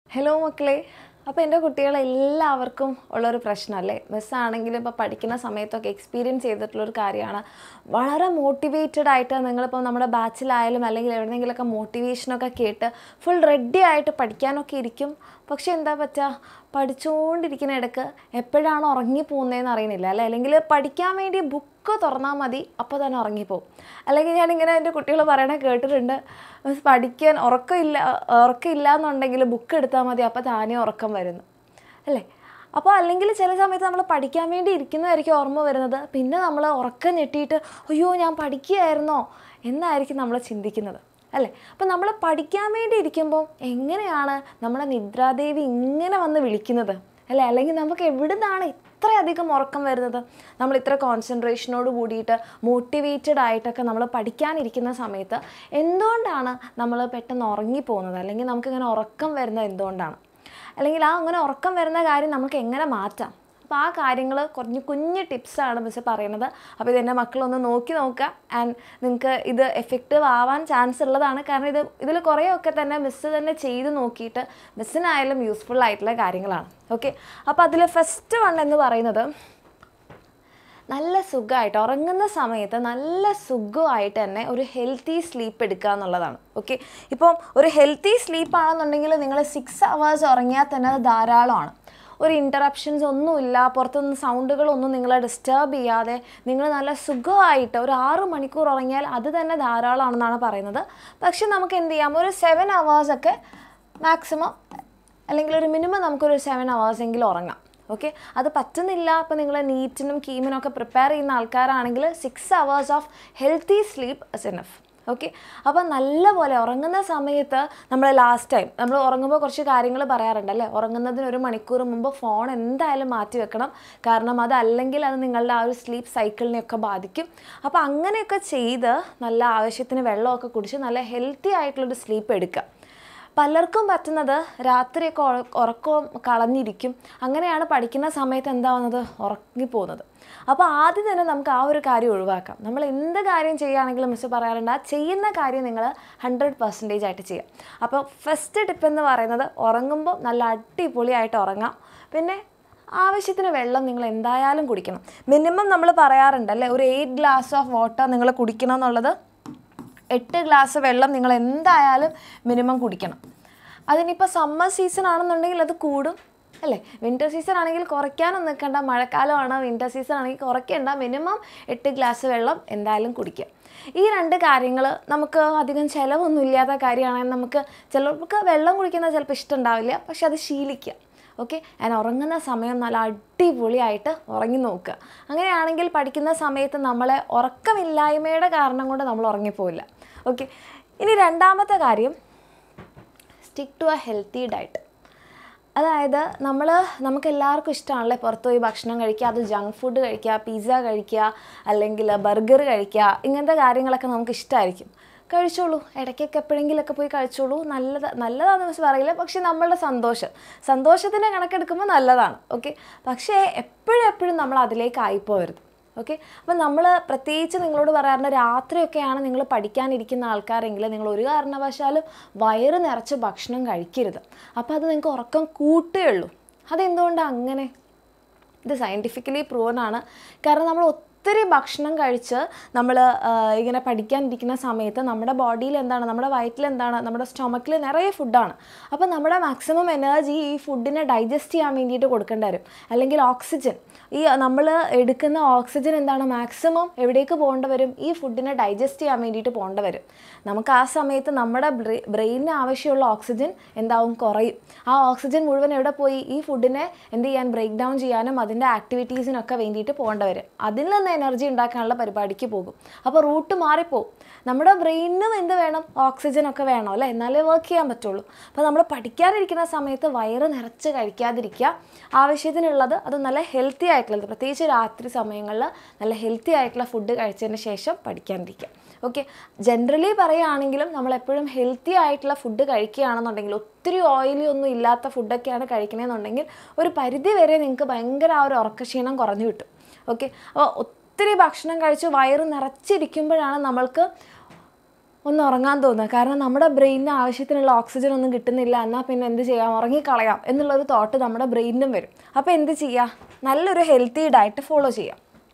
hello മക്കളെ അപ്പോൾ എൻ്റെ കുട്ടികളെല്ലാവർക്കും ഉള്ളൊരു പ്രശ്നമല്ലേ മിസ്സാണെങ്കിലും ഇപ്പോൾ പഠിക്കുന്ന സമയത്തൊക്കെ എക്സ്പീരിയൻസ് ചെയ്തിട്ടുള്ളൊരു കാര്യമാണ് വളരെ മോട്ടിവേറ്റഡ് ആയിട്ട് നിങ്ങളിപ്പോൾ നമ്മുടെ ബാച്ചിലായാലും അല്ലെങ്കിൽ എവിടെയെങ്കിലുമൊക്കെ മോട്ടിവേഷനൊക്കെ കേട്ട് ഫുൾ റെഡി ആയിട്ട് പഠിക്കാനൊക്കെ ഇരിക്കും പക്ഷേ എന്താ പറ്റുക പഠിച്ചുകൊണ്ടിരിക്കുന്ന ഇടയ്ക്ക് എപ്പോഴാണ് ഉറങ്ങിപ്പോകുന്നതെന്ന് അറിയുന്നില്ല അല്ലേ അല്ലെങ്കിൽ പഠിക്കാൻ വേണ്ടി ബുക്ക് തുറന്നാൽ മതി അപ്പോൾ തന്നെ ഉറങ്ങിപ്പോവും അല്ലെങ്കിൽ ഞാനിങ്ങനെ എൻ്റെ കുട്ടികൾ പറയണ കേട്ടിട്ടുണ്ട് "മിസ്, പഠിക്കാൻ ഉറക്കമില്ല ഉറക്കമില്ല എന്നുണ്ടെങ്കിൽ ബുക്ക് എടുത്താൽ മതി അപ്പോൾ താനേ ഉറക്കം വരുന്നു അല്ലേ അപ്പോൾ അല്ലെങ്കിൽ ചില സമയത്ത് നമ്മൾ പഠിക്കാൻ വേണ്ടി ഇരിക്കുന്നതായിരിക്കും ഓർമ്മ വരുന്നത് പിന്നെ നമ്മൾ ഉറക്കം ഞെട്ടിയിട്ട് അയ്യോ ഞാൻ പഠിക്കുകയായിരുന്നോ എന്നായിരിക്കും നമ്മൾ ചിന്തിക്കുന്നത് അല്ലേ അപ്പോൾ നമ്മൾ പഠിക്കാൻ വേണ്ടി ഇരിക്കുമ്പോൾ എങ്ങനെയാണ് നമ്മുടെ നിദ്രാദേവി ഇങ്ങനെ വന്ന് വിളിക്കുന്നത് അല്ലേ അല്ലെങ്കിൽ നമുക്ക് എവിടുന്നാണ് ഇത്രയധികം ഉറക്കം വരുന്നത് നമ്മൾ ഇത്ര കോൺസെൻട്രേഷനോട് കൂടിയിട്ട് മോട്ടിവേറ്റഡ് ആയിട്ടൊക്കെ നമ്മൾ പഠിക്കാനിരിക്കുന്ന സമയത്ത് എന്തുകൊണ്ടാണ് നമ്മൾ പെട്ടെന്ന് ഉറങ്ങിപ്പോകുന്നത് അല്ലെങ്കിൽ നമുക്കിങ്ങനെ ഉറക്കം വരുന്നത് എന്തുകൊണ്ടാണ് അല്ലെങ്കിൽ ആ അങ്ങനെ ഉറക്കം വരുന്ന കാര്യം നമുക്ക് എങ്ങനെ മാറ്റാം അപ്പോൾ ആ കാര്യങ്ങൾ കുറഞ്ഞ് കുഞ്ഞ് ടിപ്സാണ് മിസ് പറയുന്നത് അപ്പോൾ ഇതെൻ്റെ മക്കളൊന്ന് നോക്കി നോക്കുക ആൻഡ് നിങ്ങൾക്ക് ഇത് എഫക്റ്റീവ് ആവാൻ ചാൻസ് ഉള്ളതാണ് കാരണം ഇത് ഇതിൽ കുറേയൊക്കെ തന്നെ മിസ്സ് തന്നെ ചെയ്ത് നോക്കിയിട്ട് മിസ്സിനായാലും യൂസ്ഫുൾ ആയിട്ടുള്ള കാര്യങ്ങളാണ് ഓക്കെ അപ്പോൾ അതിൽ ഫസ്റ്റ് വൺ എന്ന് പറയുന്നത് നല്ല സുഖമായിട്ട് ഉറങ്ങുന്ന സമയത്ത് നല്ല സുഖമായിട്ട് തന്നെ ഒരു ഹെൽത്തി സ്ലീപ്പ് എടുക്കുക എന്നുള്ളതാണ് ഓക്കെ ഇപ്പം ഒരു ഹെൽത്തി സ്ലീപ്പ് ആണെന്നുണ്ടെങ്കിൽ നിങ്ങൾ സിക്സ് അവേഴ്സ് ഉറങ്ങിയാൽ തന്നെ അത് ധാരാളമാണ് ഒരു ഇൻറ്ററപ്ഷൻസ് ഒന്നുമില്ല പുറത്തുനിന്ന് സൗണ്ടുകളൊന്നും നിങ്ങളെ ഡിസ്റ്റർബ് ചെയ്യാതെ നിങ്ങൾ നല്ല സുഖമായിട്ട് ഒരു ആറ് മണിക്കൂർ ഉറങ്ങിയാൽ അത് തന്നെ ധാരാളമാണെന്നാണ് പറയുന്നത് പക്ഷെ നമുക്ക് എന്ത് ചെയ്യാം ഒരു സെവൻ അവേഴ്സൊക്കെ മാക്സിമം അല്ലെങ്കിൽ ഒരു മിനിമം നമുക്കൊരു സെവൻ അവേഴ്സ് എങ്കിലും ഉറങ്ങാം ഓക്കെ അത് പറ്റുന്നില്ല അപ്പോൾ നിങ്ങൾ നീറ്റിനും കീമിനും ഒക്കെ പ്രിപ്പയർ ചെയ്യുന്ന ആൾക്കാരാണെങ്കിൽ six hours of healthy sleep is enough okay അപ്പോൾ നല്ലപോലെ ഉറങ്ങുന്ന സമയത്ത് നമ്മൾ ലാസ്റ്റ് ടൈം നമ്മൾ ഉറങ്ങുമ്പോൾ കുറച്ച് കാര്യങ്ങൾ പറയാറുണ്ട് അല്ലേ ഉറങ്ങുന്നതിന് ഒരു മണിക്കൂർ മുമ്പ് ഫോൺ എന്തായാലും മാറ്റി വെക്കണം കാരണം അതല്ലെങ്കിൽ അത് നിങ്ങളുടെ ആ ഒരു സ്ലീപ്പ് സൈക്കിളിനെയൊക്കെ ബാധിക്കും അപ്പോൾ അങ്ങനെയൊക്കെ ചെയ്ത് നല്ല ആവശ്യത്തിന് വെള്ളമൊക്കെ കുടിച്ച് നല്ല ഹെൽത്തി ആയിട്ടുള്ളൊരു സ്ലീപ്പ് എടുക്കുക പലർക്കും പറ്റുന്നത് രാത്രിയൊക്കെ ഉറ- ഉറക്കം കളഞ്ഞിരിക്കും അങ്ങനെയാണ് പഠിക്കുന്ന സമയത്ത് എന്താവുന്നത് ഉറങ്ങിപ്പോകുന്നത് അപ്പോൾ ആദ്യം തന്നെ നമുക്ക് ആ ഒരു കാര്യം ഒഴിവാക്കാം നമ്മൾ എന്ത് കാര്യം ചെയ്യുകയാണെങ്കിലും മിസ് പറയാറുണ്ട് ആ ചെയ്യുന്ന കാര്യം നിങ്ങൾ ഹൺഡ്രഡ് പെർസെൻറ്റേജ് ആയിട്ട് ചെയ്യാം അപ്പോൾ ഫസ്റ്റ് ടിപ്പ് എന്ന് പറയുന്നത് ഉറങ്ങുമ്പോൾ നല്ല അടിപൊളിയായിട്ട് ഉറങ്ങാം പിന്നെ ആവശ്യത്തിന് വെള്ളം നിങ്ങൾ എന്തായാലും കുടിക്കണം മിനിമം നമ്മൾ പറയാറുണ്ട് അല്ലേ ഒരു എയ്റ്റ് ഗ്ലാസ് ഓഫ് വാട്ടർ നിങ്ങൾ കുടിക്കണം എന്നുള്ളത് എട്ട് ഗ്ലാസ് വെള്ളം നിങ്ങൾ എന്തായാലും മിനിമം കുടിക്കണം അതിനിപ്പോൾ സമ്മർ സീസൺ ആണെന്നുണ്ടെങ്കിൽ അത് കൂടും അല്ലേ വിൻ്റർ സീസൺ ആണെങ്കിൽ കുറയ്ക്കാനും നിൽക്കണ്ട മഴക്കാലമാണ് വിൻ്റർ സീസൺ ആണെങ്കിൽ കുറയ്ക്കേണ്ട മിനിമം എട്ട് ഗ്ലാസ് വെള്ളം എന്തായാലും കുടിക്കുക ഈ രണ്ട് കാര്യങ്ങൾ നമുക്ക് അധികം ചിലവൊന്നും ഇല്ലാത്ത കാര്യമാണെങ്കിൽ നമുക്ക് ചിലർക്ക് വെള്ളം കുടിക്കുന്നത് ചിലപ്പോൾ ഇഷ്ടമുണ്ടാവില്ല പക്ഷെ അത് ശീലിക്കുക ഓക്കെ ഞാൻ ഉറങ്ങുന്ന സമയം നല്ല അടിപൊളിയായിട്ട് ഉറങ്ങി നോക്കുക അങ്ങനെയാണെങ്കിൽ പഠിക്കുന്ന സമയത്ത് നമ്മളെ ഉറക്കമില്ലായ്മയുടെ കാരണം കൊണ്ട് നമ്മൾ ഉറങ്ങിപ്പോയില്ല ഓക്കെ ഇനി രണ്ടാമത്തെ കാര്യം stick to a healthy diet അതായത് നമ്മൾ നമുക്ക് എല്ലാവർക്കും ഇഷ്ടമാണല്ലേ പുറത്ത് പോയി ഭക്ഷണം കഴിക്കുക അത് ജങ്ക് ഫുഡ് കഴിക്കുക പിസ്സ കഴിക്കുക അല്ലെങ്കിൽ ബർഗർ കഴിക്കുക ഇങ്ങനത്തെ കാര്യങ്ങളൊക്കെ നമുക്ക് ഇഷ്ടമായിരിക്കും കഴിച്ചോളൂ ഇടയ്ക്കൊക്കെ എപ്പോഴെങ്കിലുമൊക്കെ പോയി കഴിച്ചോളൂ നല്ലത് നല്ലതാണെന്ന് വെച്ച് പറയില്ല പക്ഷേ നമ്മളുടെ സന്തോഷം സന്തോഷത്തിൻ്റെ കണക്കെടുക്കുമ്പോൾ നല്ലതാണ് ഓക്കെ പക്ഷേ എപ്പോഴും എപ്പോഴും നമ്മൾ അതിലേക്ക് ആയിപ്പോകരുത് ഓക്കെ അപ്പം നമ്മൾ പ്രത്യേകിച്ച് നിങ്ങളോട് പറയാറുണ്ട് രാത്രിയൊക്കെയാണ് നിങ്ങൾ പഠിക്കാനിരിക്കുന്ന ആൾക്കാരെങ്കിൽ നിങ്ങൾ ഒരു കാരണവശാലും വയറ് നിറച്ച് ഭക്ഷണം കഴിക്കരുത് അപ്പോൾ അത് നിങ്ങൾക്ക് ഉറക്കം കൂട്ടുകയുള്ളൂ അതെന്തുകൊണ്ടാണ് അങ്ങനെ ഇത് സയൻറ്റിഫിക്കലി പ്രൂവൺ ആണ് കാരണം നമ്മൾ ഒത്തിരി ഭക്ഷണം കഴിച്ച് നമ്മൾ ഇങ്ങനെ പഠിക്കാനിരിക്കുന്ന സമയത്ത് നമ്മുടെ ബോഡിയിൽ എന്താണ് നമ്മുടെ വയറ്റിൽ എന്താണ് നമ്മുടെ സ്റ്റൊമക്കിൽ നിറയെ ഫുഡാണ് അപ്പോൾ നമ്മുടെ മാക്സിമം എനർജി ഈ ഫുഡിനെ ഡൈജസ്റ്റ് ചെയ്യാൻ വേണ്ടിയിട്ട് കൊടുക്കേണ്ടി വരും അല്ലെങ്കിൽ ഓക്സിജൻ ഈ നമ്മൾ എടുക്കുന്ന ഓക്സിജൻ എന്താണ് മാക്സിമം എവിടേക്ക് പോകേണ്ടി വരും ഈ ഫുഡിനെ ഡൈജസ്റ്റ് ചെയ്യാൻ വേണ്ടിയിട്ട് പോകേണ്ടി വരും നമുക്ക് ആ സമയത്ത് നമ്മുടെ ബ്രെയിനിന് ആവശ്യമുള്ള ഓക്സിജൻ എന്താവും കുറയും ആ ഓക്സിജൻ മുഴുവൻ എവിടെ പോയി ഈ ഫുഡിനെ എന്ത് ചെയ്യാൻ ബ്രേക്ക് ഡൗൺ ചെയ്യാനും അതിൻ്റെ ആക്ടിവിറ്റീസിനൊക്കെ വേണ്ടിയിട്ട് പോകേണ്ടി വരും അതിൽ നിന്ന് എനർജി ഉണ്ടാക്കാനുള്ള പരിപാടിക്ക് പോകും അപ്പോൾ റൂട്ട് മാറിപ്പോവും നമ്മുടെ ബ്രെയിനും എന്ത് വേണം ഓക്സിജൻ ഒക്കെ വേണം അല്ലേ എന്നാലേ വർക്ക് ചെയ്യാൻ പറ്റുള്ളൂ അപ്പോൾ നമ്മൾ പഠിക്കാനിരിക്കുന്ന സമയത്ത് വയറ് നിറച്ച് കഴിക്കാതിരിക്കുക ആവശ്യത്തിനുള്ളത് അത് നല്ല ഹെൽത്തി ആയിട്ടുള്ളത് പ്രത്യേകിച്ച് രാത്രി സമയങ്ങളിൽ നല്ല ഹെൽത്തി ആയിട്ടുള്ള ഫുഡ് കഴിച്ചതിന് ശേഷം പഠിക്കാനിരിക്കുക ഓക്കെ ജനറലി പറയുകയാണെങ്കിലും നമ്മൾ എപ്പോഴും ഹെൽത്തി ആയിട്ടുള്ള ഫുഡ് കഴിക്കുകയാണെന്നുണ്ടെങ്കിൽ ഒത്തിരി ഓയിലി ഒന്നും ഇല്ലാത്ത ഫുഡൊക്കെയാണ് കഴിക്കണമെന്നുണ്ടെങ്കിൽ ഒരു പരിധി വരെ നിങ്ങൾക്ക് ഭയങ്കര ആ ഒരു ഉറക്കക്ഷീണം കുറഞ്ഞു കിട്ടും ഓക്കെ അപ്പോൾ ഒത്തിരി ഭക്ഷണം കഴിച്ച് വയറ് നിറച്ചിരിക്കുമ്പോഴാണ് നമ്മൾക്ക് ഒന്ന് ഉറങ്ങാൻ തോന്നുക കാരണം നമ്മുടെ ബ്രെയിനിന് ആവശ്യത്തിനുള്ള ഓക്സിജൻ ഒന്നും കിട്ടുന്നില്ല എന്നാൽ പിന്നെ എന്ത് ചെയ്യാം ഉറങ്ങിക്കളയാം എന്നുള്ളൊരു തോട്ട് നമ്മുടെ ബ്രെയിനിനും വരും അപ്പോൾ എന്ത് ചെയ്യുക നല്ലൊരു ഹെൽത്തി ഡയറ്റ് ഫോളോ ചെയ്യാം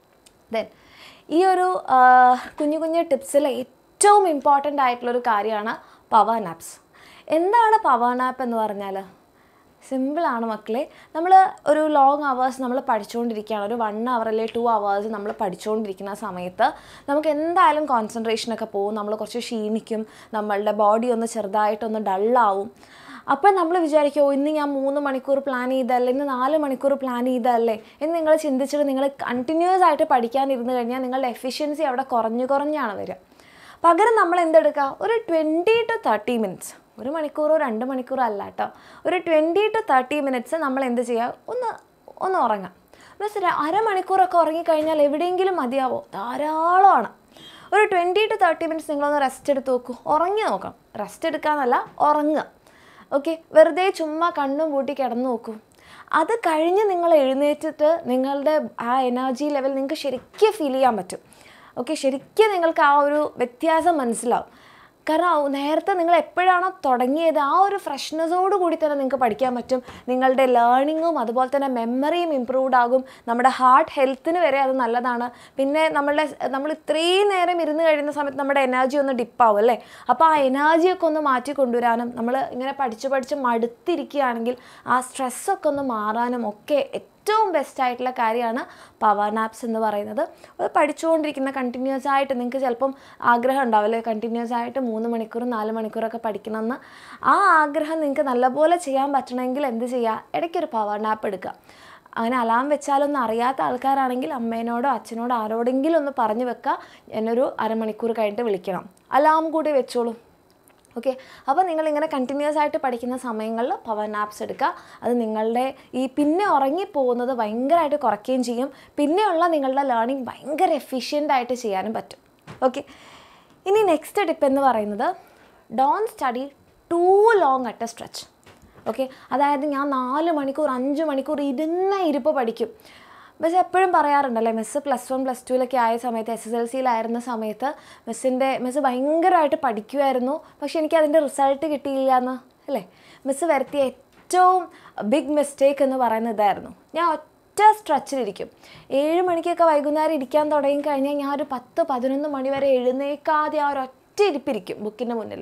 ദെൻ ഈ ഒരു ആ, കുഞ്ഞു കുഞ്ഞു ടിപ്സിൽ ഏറ്റവും ഇമ്പോർട്ടൻ്റ് ആയിട്ടുള്ളൊരു കാര്യമാണ് പവർ നാപ്സ് എന്താണ് പവർ നാപ്പ് എന്ന് പറഞ്ഞാൽ സിമ്പിളാണ് മക്കളെ നമ്മൾ ഒരു ലോങ് അവേഴ്സ് നമ്മൾ പഠിച്ചുകൊണ്ടിരിക്കുകയാണ് ഒരു വൺ അവർ അല്ലെങ്കിൽ ടു അവേഴ്സ് നമ്മൾ പഠിച്ചുകൊണ്ടിരിക്കുന്ന സമയത്ത് നമുക്ക് എന്തായാലും കോൺസെൻട്രേഷനൊക്കെ പോകും നമ്മൾ കുറച്ച് ക്ഷീണിക്കും നമ്മളുടെ ബോഡി ഒന്ന് ചെറുതായിട്ടൊന്ന് ഡള്ളാവും അപ്പോൾ നമ്മൾ വിചാരിക്കും "ഓ, ഇന്ന് ഞാൻ മൂന്ന് മണിക്കൂർ പ്ലാൻ ചെയ്തല്ലേ ഇന്ന് നാല് മണിക്കൂർ പ്ലാൻ ചെയ്തല്ലേ എന്ന് നിങ്ങൾ ചിന്തിച്ചിട്ട് നിങ്ങൾ കണ്ടിന്യൂസ് ആയിട്ട് പഠിക്കാനിരുന്ന് കഴിഞ്ഞാൽ നിങ്ങളുടെ എഫിഷ്യൻസി അവിടെ കുറഞ്ഞു കുറഞ്ഞാണ് വരിക പകരം നമ്മൾ എന്തെടുക്കുക ഒരു ട്വൻറ്റി ടു തേർട്ടി മിനിറ്റ്സ് ഒരു മണിക്കൂറോ രണ്ട് മണിക്കൂറോ അല്ല കേട്ടോ ഒരു ട്വൻറ്റി ടു തേർട്ടി മിനിറ്റ്സ് നമ്മൾ എന്ത് ചെയ്യുക ഒന്ന് ഒന്ന് ഉറങ്ങാം മീൻസ് ഒരു അരമണിക്കൂറൊക്കെ ഉറങ്ങിക്കഴിഞ്ഞാൽ എവിടെയെങ്കിലും മതിയാവോ ധാരാളമാണ് ഒരു ട്വൻറ്റി ടു തേർട്ടി മിനിറ്റ്സ് നിങ്ങളൊന്ന് റെസ്റ്റ് എടുത്ത് നോക്കൂ ഉറങ്ങി നോക്കണം റെസ്റ്റ് എടുക്കാന്നല്ല ഉറങ്ങുക ഓക്കെ വെറുതെ ചുമ്മാ കണ്ണും പൂട്ടി കിടന്നു നോക്കൂ അത് കഴിഞ്ഞ് നിങ്ങൾ എഴുന്നേറ്റിട്ട് നിങ്ങളുടെ ആ എനർജി ലെവൽ നിങ്ങൾക്ക് ശരിക്കും ഫീൽ ചെയ്യാൻ പറ്റും ഓക്കെ ശരിക്കും നിങ്ങൾക്ക് ആ ഒരു വ്യത്യാസം മനസ്സിലാവും കാരണം ആ നേരത്തെ നിങ്ങൾ എപ്പോഴാണോ തുടങ്ങിയത് ആ ഒരു ഫ്രഷ്നെസ്സോട് കൂടി തന്നെ നിങ്ങൾക്ക് പഠിക്കാൻ പറ്റും നിങ്ങളുടെ ലേണിങ്ങും അതുപോലെ തന്നെ മെമ്മറിയും ഇമ്പ്രൂവ്ഡ് ആകും നമ്മുടെ ഹാർട്ട് ഹെൽത്തിന് വരെ അത് നല്ലതാണ് പിന്നെ നമ്മളുടെ നമ്മൾ ഇത്രയും നേരം ഇരുന്ന് കഴിയുന്ന സമയത്ത് നമ്മുടെ എനർജി ഒന്ന് ഡിപ്പാവും അല്ലേ അപ്പോൾ ആ എനർജിയൊക്കെ ഒന്ന് മാറ്റി കൊണ്ടുവരാനും നമ്മൾ ഇങ്ങനെ പഠിച്ച് പഠിച്ച് മടുത്തിരിക്കുകയാണെങ്കിൽ ആ സ്ട്രെസ്സൊക്കെ ഒന്ന് മാറാനും ഒക്കെ ഏറ്റവും ബെസ്റ്റ് ആയിട്ടുള്ള കാര്യമാണ് പവർ നാപ്സ് എന്ന് പറയുന്നത് അത് പഠിച്ചുകൊണ്ടിരിക്കുന്ന കണ്ടിന്യൂസ് ആയിട്ട് നിങ്ങൾക്ക് ചിലപ്പം ആഗ്രഹം ഉണ്ടാവില്ലേ കണ്ടിന്യൂസ് ആയിട്ട് മൂന്ന് മണിക്കൂർ നാല് മണിക്കൂറൊക്കെ പഠിക്കണമെന്ന് ആ ആഗ്രഹം നിങ്ങൾക്ക് നല്ലപോലെ ചെയ്യാൻ പറ്റണമെങ്കിൽ എന്ത് ചെയ്യുക ഇടയ്ക്കൊരു പവർ നാപ്പ് എടുക്കുക അങ്ങനെ അലാം വെച്ചാലൊന്നും അറിയാത്ത ആൾക്കാരാണെങ്കിൽ അമ്മേനോടോ അച്ഛനോടോ ആരോടെങ്കിലും ഒന്ന് പറഞ്ഞു വെക്കുക എന്നൊരു അരമണിക്കൂർ കഴിഞ്ഞിട്ട് വിളിക്കണം അലാം കൂടി വെച്ചോളൂ ഓക്കെ അപ്പോൾ നിങ്ങളിങ്ങനെ കണ്ടിന്യൂസ് ആയിട്ട് പഠിക്കുന്ന സമയങ്ങളിൽ പവർ നാപ്സ് എടുക്കുക അത് നിങ്ങളുടെ ഈ പിന്നെ ഉറങ്ങിപ്പോകുന്നത് ഭയങ്കരമായിട്ട് കുറയ്ക്കുകയും ചെയ്യും പിന്നെയുള്ള നിങ്ങളുടെ ലേണിംഗ് ഭയങ്കര എഫിഷ്യൻ്റ് ആയിട്ട് ചെയ്യാനും പറ്റും ഓക്കെ ഇനി നെക്സ്റ്റ് ടിപ്പ് എന്ന് പറയുന്നത് don't study too long at a stretch okay അതായത് ഞാൻ നാല് മണിക്കൂർ അഞ്ച് മണിക്കൂർ ഇരുന്ന ഇരിപ്പ് പഠിക്കും പക്ഷേ എപ്പോഴും പറയാറുണ്ടല്ലേ മിസ്സ് പ്ലസ് വൺ പ്ലസ് ടുവിലൊക്കെ ആയ സമയത്ത് എസ് എസ് എൽ സിയിലായിരുന്ന സമയത്ത് മിസ്സിൻ്റെ മിസ്സ് ഭയങ്കരമായിട്ട് പഠിക്കുമായിരുന്നു പക്ഷേ എനിക്ക് അതിൻ്റെ റിസൾട്ട് കിട്ടിയില്ല എന്ന് അല്ലേ മിസ്സ് വരുത്തിയ ഏറ്റവും ബിഗ് മിസ്റ്റേക്ക് എന്ന് പറയുന്നത് ഇതായിരുന്നു ഞാൻ ഒറ്റ സ്ട്രെച്ചിലിരിക്കും ഏഴ് മണിക്കൊക്കെ വൈകുന്നേരം ഇരിക്കാൻ തുടങ്ങി കഴിഞ്ഞാൽ ഞാൻ ഒരു പത്ത് പതിനൊന്ന് മണി വരെ എഴുന്നേക്കാതെ ആ ഒരു ഒറ്റ ഇരിപ്പിരിക്കും ബുക്കിൻ്റെ മുന്നിൽ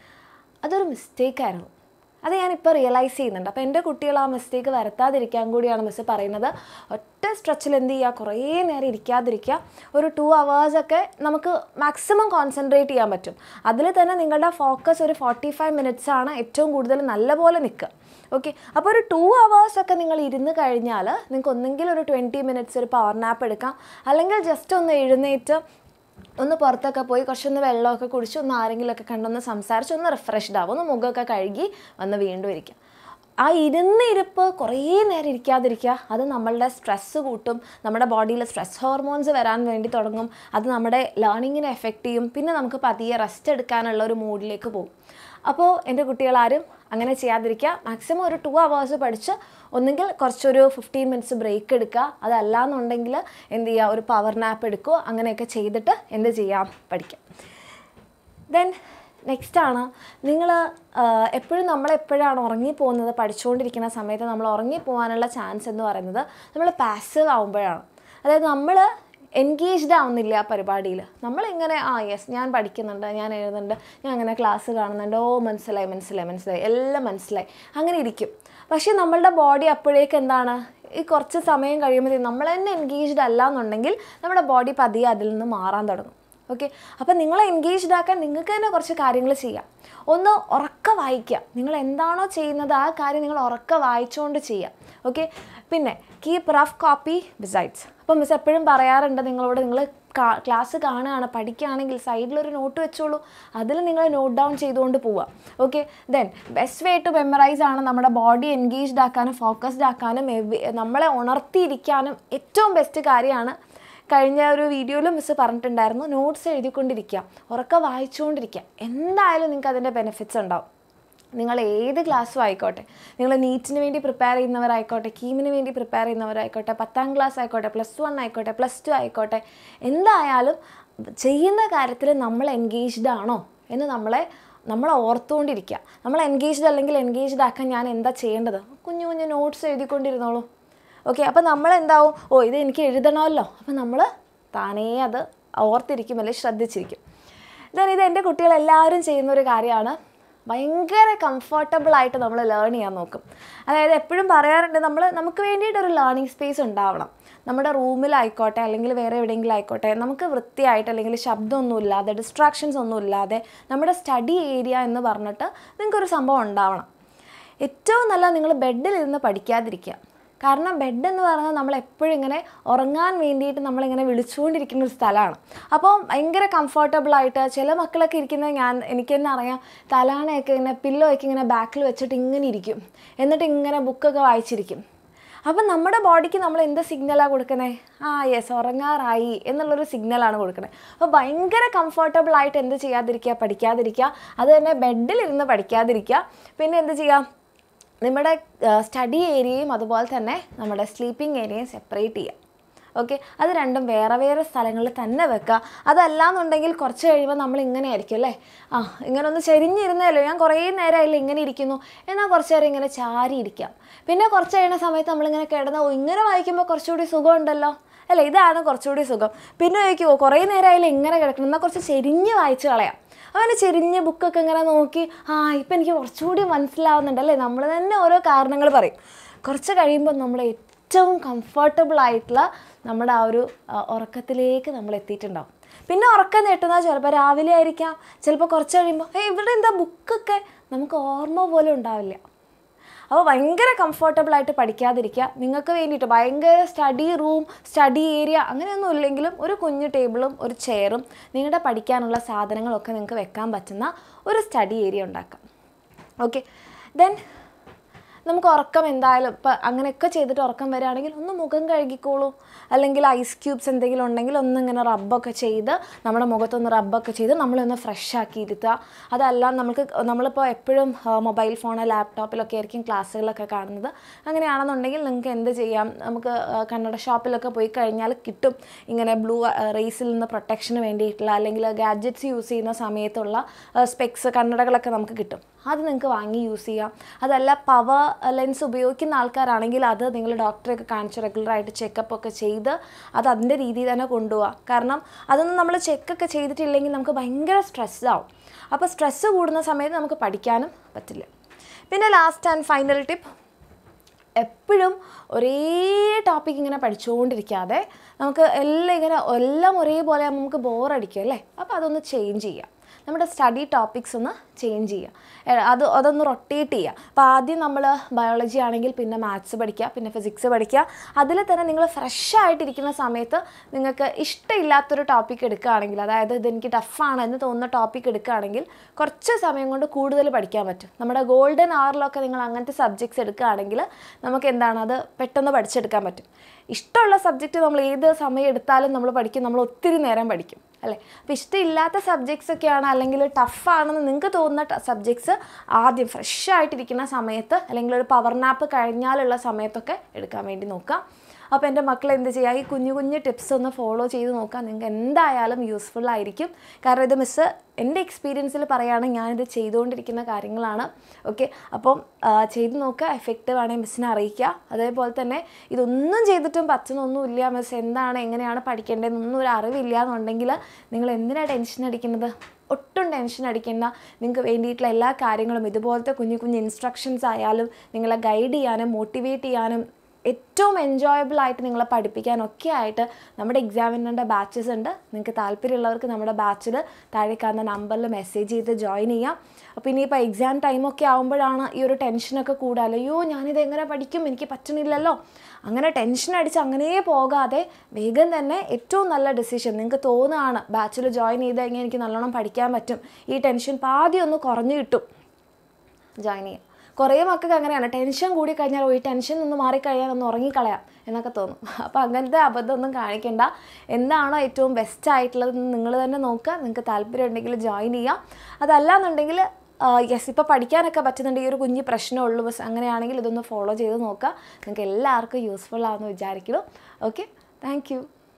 അതൊരു മിസ്റ്റേക്കായിരുന്നു അത് ഞാനിപ്പോൾ റിയലൈസ് ചെയ്യുന്നുണ്ട് അപ്പോൾ എൻ്റെ കുട്ടികൾ ആ മിസ്റ്റേക്ക് വരുത്താതിരിക്കാൻ കൂടിയാണ് മിസ്സ് പറയുന്നത് ഒറ്റ സ്ട്രെച്ചിൽ എന്ത് ചെയ്യുക കുറേ നേരം ഇരിക്കാതിരിക്കുക ഒരു ടു ഒക്കെ നമുക്ക് മാക്സിമം കോൺസെൻട്രേറ്റ് ചെയ്യാൻ പറ്റും അതിൽ തന്നെ നിങ്ങളുടെ ഫോക്കസ് ഒരു ഫോർട്ടി ഫൈവ് മിനിറ്റ്സ് ആണ് ഏറ്റവും കൂടുതൽ നല്ലപോലെ നിൽക്കുക ഓക്കെ അപ്പോൾ ഒരു ടു ഒക്കെ നിങ്ങൾ ഇരുന്ന് കഴിഞ്ഞാൽ നിങ്ങൾക്ക് ഒന്നെങ്കിൽ ഒരു ട്വൻറ്റി മിനിറ്റ്സ് ഒരു പവർ നാപ്പ് എടുക്കാം അല്ലെങ്കിൽ ജസ്റ്റ് ഒന്ന് എഴുന്നേറ്റ് ഒന്ന് പുറത്തൊക്കെ പോയി കുറച്ചൊന്ന് വെള്ളമൊക്കെ കുടിച്ച് ഒന്ന് ആരെങ്കിലുമൊക്കെ കണ്ടൊന്ന് സംസാരിച്ച് ഒന്ന് റിഫ്രഷ്ഡ് ആവും ഒന്ന് മുഖമൊക്കെ കഴുകി വന്ന് വീണ്ടും ഇരിക്കാം ആ ഇരുന്ന് ഇരിപ്പ് കുറേ നേരം ഇരിക്കാതിരിക്കുക അത് നമ്മളുടെ സ്ട്രെസ്സ് കൂട്ടും നമ്മുടെ ബോഡിയിൽ സ്ട്രെസ് ഹോർമോൺസ് വരാൻ വേണ്ടി തുടങ്ങും അത് നമ്മുടെ ലേണിങ്ങിനെ എഫക്റ്റ് ചെയ്യും പിന്നെ നമുക്ക് പതിയെ റെസ്റ്റ് എടുക്കാനുള്ള ഒരു മൂഡിലേക്ക് പോകും അപ്പോൾ എൻ്റെ കുട്ടികളാരും അങ്ങനെ ചെയ്യാതിരിക്കുക മാക്സിമം ഒരു ടു അവേഴ്സ് പഠിച്ച് ഒന്നുകിൽ കുറച്ചൊരു ഫിഫ്റ്റീൻ മിനിറ്റ്സ് ബ്രേക്ക് എടുക്കുക അതല്ല എന്നുണ്ടെങ്കിൽ എന്ത് ചെയ്യുക ഒരു പവർ നാപ്പ് എടുക്കുക അങ്ങനെയൊക്കെ ചെയ്തിട്ട് എന്ത് ചെയ്യാം പഠിക്കാം ദെൻ നെക്സ്റ്റ് ആണ് നിങ്ങൾ എപ്പോഴും നമ്മൾ എപ്പോഴാണ് ഉറങ്ങിപ്പോകുന്നത് പഠിച്ചുകൊണ്ടിരിക്കുന്ന സമയത്ത് നമ്മൾ ഉറങ്ങിപ്പോകാനുള്ള ചാൻസ് എന്ന് പറയുന്നത് നമ്മൾ പാസീവ് ആവുമ്പോഴാണ് അതായത് നമ്മൾ എൻഗേജ്ഡ് ആവുന്നില്ല ആ പരിപാടിയിൽ നമ്മളിങ്ങനെ ആ യെസ് ഞാൻ പഠിക്കുന്നുണ്ട് ഞാൻ എഴുതുന്നുണ്ട് ഞാൻ അങ്ങനെ ക്ലാസ് കാണുന്നുണ്ട് ഓ മനസ്സിലായി മനസ്സിലായി മനസ്സിലായി എല്ലാം മനസ്സിലായി അങ്ങനെ ഇരിക്കും പക്ഷേ നമ്മളുടെ ബോഡി അപ്പോഴേക്ക് എന്താണ് ഈ കുറച്ച് സമയം കഴിയുമ്പോഴത്തേക്കും നമ്മൾ തന്നെ എൻഗേജ്ഡ് അല്ല എന്നുണ്ടെങ്കിൽ നമ്മുടെ ബോഡി പതിയെ അതിൽ നിന്ന് മാറാൻ തുടങ്ങും ഓക്കെ അപ്പം നിങ്ങളെ എൻഗേജ്ഡ് ആക്കാൻ നിങ്ങൾക്ക് തന്നെ കുറച്ച് കാര്യങ്ങൾ ചെയ്യാം ഒന്ന് ഉറക്ക വായിക്കുക നിങ്ങൾ എന്താണോ ചെയ്യുന്നത് ആ കാര്യം നിങ്ങൾ ഉറക്ക വായിച്ചുകൊണ്ട് ചെയ്യാം ഓക്കെ പിന്നെ കീപ്പ് റഫ് കോപ്പി ബിസൈഡ്സ് അപ്പം മിസ് എപ്പോഴും പറയാറുണ്ട് നിങ്ങളോട് നിങ്ങൾ ക്ലാസ് കാണുകയാണ് പഠിക്കുകയാണെങ്കിൽ സൈഡിലൊരു നോട്ട് വെച്ചോളൂ അതിൽ നിങ്ങൾ നോട്ട് ഡൗൺ ചെയ്തുകൊണ്ട് പോവുക okay then best way to memorize ആണ് നമ്മുടെ ബോഡി എൻഗേജ്ഡ് ആക്കാനും ഫോക്കസ്ഡ് ആക്കാനും എവി- നമ്മളെ ഉണർത്തിയിരിക്കാനും ഏറ്റവും ബെസ്റ്റ് കാര്യമാണ് കഴിഞ്ഞ ഒരു വീഡിയോയിൽ മിസ് പറഞ്ഞിട്ടുണ്ടായിരുന്നു നോട്ട്സ് എഴുതിക്കൊണ്ടിരിക്കുക ഉറക്കെ വായിച്ചുകൊണ്ടിരിക്കുക എന്തായാലും നിങ്ങൾക്ക് അതിൻ്റെ ബെനിഫിറ്റ്സ് ഉണ്ടാവും നിങ്ങൾ ഏത് ക്ലാസ്സും ആയിക്കോട്ടെ നിങ്ങൾ നീറ്റിന് വേണ്ടി പ്രിപ്പയർ ചെയ്യുന്നവരായിക്കോട്ടെ കീമിന് വേണ്ടി പ്രിപ്പയർ ചെയ്യുന്നവരായിക്കോട്ടെ പത്താം ക്ലാസ് ആയിക്കോട്ടെ പ്ലസ് വൺ ആയിക്കോട്ടെ പ്ലസ് ടു ആയിക്കോട്ടെ എന്തായാലും ചെയ്യുന്ന കാര്യത്തിൽ നമ്മൾ എൻഗേജ്ഡ് ആണോ എന്ന് നമ്മളെ നമ്മൾ ഓർത്തുകൊണ്ടിരിക്കുക നമ്മൾ എൻഗേജ്ഡ് അല്ലെങ്കിൽ എൻഗേജ്ഡ് ആക്കാൻ ഞാൻ എന്താ ചെയ്യേണ്ടത് കുഞ്ഞു കുഞ്ഞു നോട്ട്സ് എഴുതിക്കൊണ്ടിരുന്നോളൂ ഓക്കെ അപ്പോൾ നമ്മൾ എന്താവും ഓ ഇത് എനിക്ക് എഴുതണമല്ലോ അപ്പോൾ നമ്മൾ താനേ അത് ഓർത്തിരിക്കും അല്ലെങ്കിൽ ശ്രദ്ധിച്ചിരിക്കും ദെൻ ഇത് എൻ്റെ കുട്ടികളെല്ലാവരും ചെയ്യുന്ന ഒരു കാര്യമാണ് ഭയങ്കര കംഫർട്ടബിൾ ആയിട്ട് നമ്മൾ ലേൺ ചെയ്യാൻ നോക്കും അതായത് എപ്പോഴും പറയാറുണ്ട് നമ്മൾ നമുക്ക് വേണ്ടിയിട്ട് ഒരു ലേണിംഗ് സ്പേസ് ഉണ്ടാവണം നമ്മുടെ റൂമിലായിക്കോട്ടെ അല്ലെങ്കിൽ വേറെ എവിടെയെങ്കിലും ആയിക്കോട്ടെ നമുക്ക് വൃത്തിയായിട്ട് അല്ലെങ്കിൽ ശബ്ദമൊന്നും ഇല്ലാതെ ഡിസ്ട്രാക്ഷൻസ് ഒന്നും ഇല്ലാതെ നമ്മുടെ സ്റ്റഡി ഏരിയ എന്ന് പറഞ്ഞിട്ട് നിങ്ങൾക്കൊരു സംഭവം ഉണ്ടാവണം ഏറ്റവും നല്ല നിങ്ങൾ ബെഡിൽ ഇരുന്ന് പഠിക്കാതിരിക്കുക കാരണം ബെഡ് എന്ന് പറയുന്നത് നമ്മൾ എപ്പോഴും ഇങ്ങനെ ഉറങ്ങാൻ വേണ്ടിയിട്ട് നമ്മളിങ്ങനെ വിളിച്ചുകൊണ്ടിരിക്കുന്ന ഒരു സ്ഥലമാണ് അപ്പോൾ ഭയങ്കര കംഫർട്ടബിൾ ആയിട്ട് ചില മക്കളൊക്കെ ഇരിക്കുന്നത് ഞാൻ എനിക്ക് തന്നെ അറിയാം തലാണയൊക്കെ ഇങ്ങനെ പില്ലോ ഒക്കെ ഇങ്ങനെ ബാക്കിൽ വെച്ചിട്ട് ഇങ്ങനെ ഇരിക്കും എന്നിട്ട് ഇങ്ങനെ ബുക്കൊക്കെ വായിച്ചിരിക്കും അപ്പം നമ്മുടെ ബോഡിക്ക് നമ്മൾ എന്ത് സിഗ്നലാണ് കൊടുക്കുന്നത് ആ യെസ് ഉറങ്ങാറായി എന്നുള്ളൊരു സിഗ്നലാണ് കൊടുക്കുന്നത് അപ്പോൾ ഭയങ്കര കംഫർട്ടബിൾ ആയിട്ട് എന്ത് ചെയ്യാതിരിക്കുക പഠിക്കാതിരിക്കുക അത് തന്നെ ബെഡിലിരുന്ന് പഠിക്കാതിരിക്കുക പിന്നെ എന്ത് ചെയ്യുക നമ്മുടെ സ്റ്റഡി ഏരിയയും അതുപോലെ തന്നെ നമ്മുടെ സ്ലീപ്പിംഗ് ഏരിയയും സെപ്പറേറ്റ് ചെയ്യുക ഓക്കെ അത് രണ്ടും വേറെ വേറെ സ്ഥലങ്ങളിൽ തന്നെ വെക്കുക അതല്ലാന്നുണ്ടെങ്കിൽ കുറച്ച് കഴിയുമ്പോൾ നമ്മൾ ഇങ്ങനെ ആയിരിക്കും അല്ലേ ആ ഇങ്ങനെ ഒന്ന് ചെരിഞ്ഞിരുന്നല്ലോ ഞാൻ കുറേ നേരമായില്ല ഇങ്ങനെ ഇരിക്കുന്നു എന്നാൽ കുറച്ച് നേരം ഇങ്ങനെ ചാരി ഇരിക്കാം പിന്നെ കുറച്ച് കഴിയുന്ന സമയത്ത് നമ്മളിങ്ങനെ കിടന്ന് ഓ ഇങ്ങനെ വായിക്കുമ്പോൾ കുറച്ചുകൂടി സുഖമുണ്ടല്ലോ അല്ലേ ഇതാണ് കുറച്ചുകൂടി സുഖം പിന്നെ ചോദിക്കുമോ കുറേ നേരമായില്ല ഇങ്ങനെ കിടക്കണം എന്നാൽ കുറച്ച് ചെരിഞ്ഞ് വായിച്ച് കളയാം അങ്ങനെ ചെരിഞ്ഞ ബുക്കൊക്കെ ഇങ്ങനെ നോക്കി ആ ഇപ്പം എനിക്ക് കുറച്ചുകൂടി മനസ്സിലാവുന്നുണ്ട് അല്ലേ നമ്മൾ തന്നെ ഓരോ കാരണങ്ങൾ പറയും കുറച്ച് കഴിയുമ്പോൾ നമ്മൾ ഏറ്റവും കംഫർട്ടബിൾ ആയിട്ടുള്ള നമ്മുടെ ആ ഒരു ആ, ഉറക്കത്തിലേക്ക് നമ്മൾ എത്തിയിട്ടുണ്ടാവും പിന്നെ ഉറക്കം നീട്ടുന്നത് ചിലപ്പോൾ രാവിലെ ആയിരിക്കാം ചിലപ്പോൾ കുറച്ച് കഴിയുമ്പോൾ ഏ ഇവിടെ എന്താ ബുക്കൊക്കെ നമുക്ക് ഓർമ്മ പോലും ഉണ്ടാവില്ല അപ്പോൾ ഭയങ്കര കംഫർട്ടബിൾ ആയിട്ട് പഠിക്കാതിരിക്കുക നിങ്ങൾക്ക് വേണ്ടിയിട്ട് ഭയങ്കര സ്റ്റഡി റൂം സ്റ്റഡി ഏരിയ അങ്ങനെയൊന്നും ഇല്ലെങ്കിലും ഒരു കുഞ്ഞു ടേബിളും ഒരു ചെയറും നിങ്ങളുടെ പഠിക്കാനുള്ള സാധനങ്ങളൊക്കെ നിങ്ങൾക്ക് വെക്കാൻ പറ്റുന്ന ഒരു സ്റ്റഡി ഏരിയ ഉണ്ടാക്കാം ഓക്കെ ദെൻ നമുക്ക് ഉറക്കം എന്തായാലും ഇപ്പം അങ്ങനെയൊക്കെ ചെയ്തിട്ട് ഉറക്കം വരികയാണെങ്കിൽ ഒന്ന് മുഖം കഴുകിക്കോളൂ അല്ലെങ്കിൽ ഐസ് ക്യൂബ്സ് എന്തെങ്കിലും ഉണ്ടെങ്കിൽ ഒന്ന് ഇങ്ങനെ റബ്ബൊക്കെ ചെയ്ത് നമ്മുടെ മുഖത്തൊന്ന് റബ്ബൊക്കെ ചെയ്ത് നമ്മളൊന്ന് ഫ്രഷ് ആക്കി ഇരുത്തുക അതല്ല നമുക്ക് നമ്മളിപ്പോൾ എപ്പോഴും മൊബൈൽ ഫോണ് ലാപ്ടോപ്പിലൊക്കെ ആയിരിക്കും ക്ലാസ്സുകളൊക്കെ കാണുന്നത് അങ്ങനെയാണെന്നുണ്ടെങ്കിൽ നിങ്ങൾക്ക് എന്ത് ചെയ്യാം നമുക്ക് ആ, കണ്ണട ഷോപ്പിലൊക്കെ പോയി കഴിഞ്ഞാൽ കിട്ടും ഇങ്ങനെ ബ്ലൂ റേസിൽ നിന്ന് പ്രൊട്ടക്ഷന് വേണ്ടിയിട്ടുള്ള അല്ലെങ്കിൽ ഗാഡ്ജറ്റ്സ് യൂസ് ചെയ്യുന്ന സമയത്തുള്ള സ്പെക്സ് കണ്ണടകളൊക്കെ നമുക്ക് കിട്ടും അത് നിങ്ങൾക്ക് വാങ്ങി യൂസ് ചെയ്യാം അതല്ല പവർ ലെൻസ് ഉപയോഗിക്കുന്ന ആൾക്കാരാണെങ്കിൽ അത് നിങ്ങൾ ഡോക്ടറെയൊക്കെ കാണിച്ച് റെഗുലറായിട്ട് ചെക്കപ്പ് ഒക്കെ ചെയ്ത് അത് അതിൻ്റെ രീതിയിൽ തന്നെ കൊണ്ടുപോകാം കാരണം അതൊന്നും നമ്മൾ ചെക്കൊക്കെ ചെയ്തിട്ടില്ലെങ്കിൽ നമുക്ക് ഭയങ്കര സ്ട്രെസ് ആവും അപ്പോൾ സ്ട്രെസ്സ് കൂടുന്ന സമയത്ത് നമുക്ക് പഠിക്കാനും പറ്റില്ല പിന്നെ ലാസ്റ്റ് ആൻഡ് ഫൈനൽ ടിപ്പ് എപ്പോഴും ഒരേ ടോപ്പിക് ഇങ്ങനെ പഠിച്ചുകൊണ്ടിരിക്കാതെ നമുക്ക് എല്ലാം ഇങ്ങനെ എല്ലാം ഒരേപോലെ ആകുമ്പോൾ നമുക്ക് ബോറടിക്കും അല്ലേ അപ്പോൾ അതൊന്ന് ചേഞ്ച് ചെയ്യാം നമ്മുടെ സ്റ്റഡി ടോപ്പിക്സ് ഒന്ന് ചേഞ്ച് ചെയ്യുക ഏ, അത് അതൊന്ന് റൊട്ടേറ്റ് ചെയ്യുക അപ്പോൾ ആദ്യം നമ്മൾ ബയോളജി ആണെങ്കിൽ പിന്നെ മാത്സ് പഠിക്കുക പിന്നെ ഫിസിക്സ് പഠിക്കുക അതിൽ തന്നെ നിങ്ങൾ ഫ്രഷ് ആയിട്ടിരിക്കുന്ന സമയത്ത് നിങ്ങൾക്ക് ഇഷ്ടമില്ലാത്തൊരു ടോപ്പിക് എടുക്കുകയാണെങ്കിൽ അതായത് ഇതെനിക്ക് ടഫാണ് എന്ന് തോന്നുന്ന ടോപ്പിക് എടുക്കുകയാണെങ്കിൽ കുറച്ച് സമയം കൊണ്ട് കൂടുതൽ പഠിക്കാൻ പറ്റും നമ്മുടെ ഗോൾഡൻ അവറിലൊക്കെ നിങ്ങൾ അങ്ങനത്തെ സബ്ജക്ട്സ് എടുക്കുകയാണെങ്കിൽ നമുക്ക് എന്താണ് അത് പെട്ടെന്ന് പഠിച്ചെടുക്കാൻ പറ്റും ഇഷ്ടമുള്ള സബ്ജക്റ്റ് നമ്മൾ ഏത് സമയം എടുത്താലും നമ്മൾ പഠിക്കും നമ്മൾ ഒത്തിരി നേരം പഠിക്കും അല്ലേ അപ്പോൾ ഇഷ്ടമില്ലാത്ത സബ്ജക്ട്സ് ഒക്കെയാണ് അല്ലെങ്കിൽ ടഫാണെന്ന് നിങ്ങൾക്ക് തോന്നുന്ന സബ്ജക്ട്സ് ആദ്യം ഫ്രഷ് ആയിട്ടിരിക്കുന്ന സമയത്ത് അല്ലെങ്കിൽ ഒരു പവർ നാപ്പ് കഴിഞ്ഞാലുള്ള സമയത്തൊക്കെ എടുക്കാൻ വേണ്ടി നോക്കാം അപ്പോൾ എൻ്റെ മക്കൾ എന്ത് ചെയ്യുക ഈ കുഞ്ഞു കുഞ്ഞു ടിപ്സ് ഒന്ന് ഫോളോ ചെയ്ത് നോക്കാം നിങ്ങൾക്ക് എന്തായാലും യൂസ്ഫുൾ ആയിരിക്കും കാരണം ഇത് മിസ്സ് എൻ്റെ എക്സ്പീരിയൻസിൽ പറയുകയാണെങ്കിൽ ഞാനിത് ചെയ്തുകൊണ്ടിരിക്കുന്ന കാര്യങ്ങളാണ് ഓക്കെ അപ്പം ആ, ചെയ്ത് നോക്കുക എഫക്റ്റീവ് ആണെങ്കിൽ മിസ്സിനെ അറിയിക്കുക അതേപോലെ തന്നെ ഇതൊന്നും ചെയ്തിട്ടും പറ്റുന്നൊന്നുമില്ല മിസ് എന്താണ് എങ്ങനെയാണ് പഠിക്കേണ്ടതെന്നൊന്നും ഒരു അറിവില്ല എന്നുണ്ടെങ്കിൽ നിങ്ങൾ എന്തിനാണ് ടെൻഷൻ അടിക്കുന്നത് ഒട്ടും ടെൻഷൻ അടിക്കേണ്ട നിങ്ങൾക്ക് വേണ്ടിയിട്ടുള്ള എല്ലാ കാര്യങ്ങളും ഇതുപോലത്തെ കുഞ്ഞു കുഞ്ഞു ഇൻസ്ട്രക്ഷൻസ് ആയാലും നിങ്ങളെ ഗൈഡ് ചെയ്യാനും മോട്ടിവേറ്റ് ചെയ്യാനും ഏറ്റവും എൻജോയബിൾ ആയിട്ട് നിങ്ങളെ പഠിപ്പിക്കാനൊക്കെ ആയിട്ട് നമ്മുടെ എക്സാമിനറിൻ്റെ ബാച്ചസ് ഉണ്ട് നിങ്ങൾക്ക് താല്പര്യമുള്ളവർക്ക് നമ്മുടെ ബാച്ചിൽ താഴെ കാണുന്ന നമ്പറിൽ മെസ്സേജ് ചെയ്ത് ജോയിൻ ചെയ്യാം അപ്പോൾ ഇനിയിപ്പോൾ എക്സാം ടൈമൊക്കെ ആകുമ്പോഴാണ് ഈ ഒരു ടെൻഷനൊക്കെ കൂടുക അയ്യോ ഞാനിത് എങ്ങനെ പഠിക്കും എനിക്ക് പറ്റണില്ലല്ലോ അങ്ങനെ ടെൻഷൻ അടിച്ച് അങ്ങനെ പോകാതെ വേഗം തന്നെ ഏറ്റവും നല്ല ഡിസിഷൻ നിങ്ങൾക്ക് തോന്നുകയാണ് ബാച്ചിൽ ജോയിൻ ചെയ്ത് കഴിഞ്ഞാൽ എനിക്ക് നല്ലോണം പഠിക്കാൻ പറ്റും ഈ ടെൻഷൻ പാതി ഒന്ന് കുറഞ്ഞു കിട്ടും ജോയിൻ ചെയ്യാം കുറേ മക്കൾക്ക് അങ്ങനെയാണ് ടെൻഷൻ കൂടി കഴിഞ്ഞാൽ ഓ ഈ ടെൻഷൻ ഒന്ന് മാറിക്കഴിഞ്ഞാൽ ഒന്ന് ഉറങ്ങിക്കളയാം എന്നൊക്കെ തോന്നും അപ്പോൾ അങ്ങനത്തെ അബദ്ധമൊന്നും കാണിക്കേണ്ട എന്താണോ ഏറ്റവും ബെസ്റ്റ് ആയിട്ടുള്ളത് നിങ്ങൾ തന്നെ നോക്കുക നിങ്ങൾക്ക് താല്പര്യം ഉണ്ടെങ്കിൽ ജോയിൻ ചെയ്യാം അതല്ലാന്നുണ്ടെങ്കിൽ യെസ് ഇപ്പോൾ പഠിക്കാനൊക്കെ പറ്റുന്നുണ്ട് ഈ ഒരു കുഞ്ഞ് പ്രശ്നമുള്ളൂ ബസ് അങ്ങനെയാണെങ്കിൽ ഇതൊന്ന് ഫോളോ ചെയ്ത് നോക്കുക നിങ്ങൾക്ക് എല്ലാവർക്കും യൂസ്ഫുൾ ആവുമെന്ന് വിചാരിക്കുന്നു ഓക്കെ താങ്ക് യു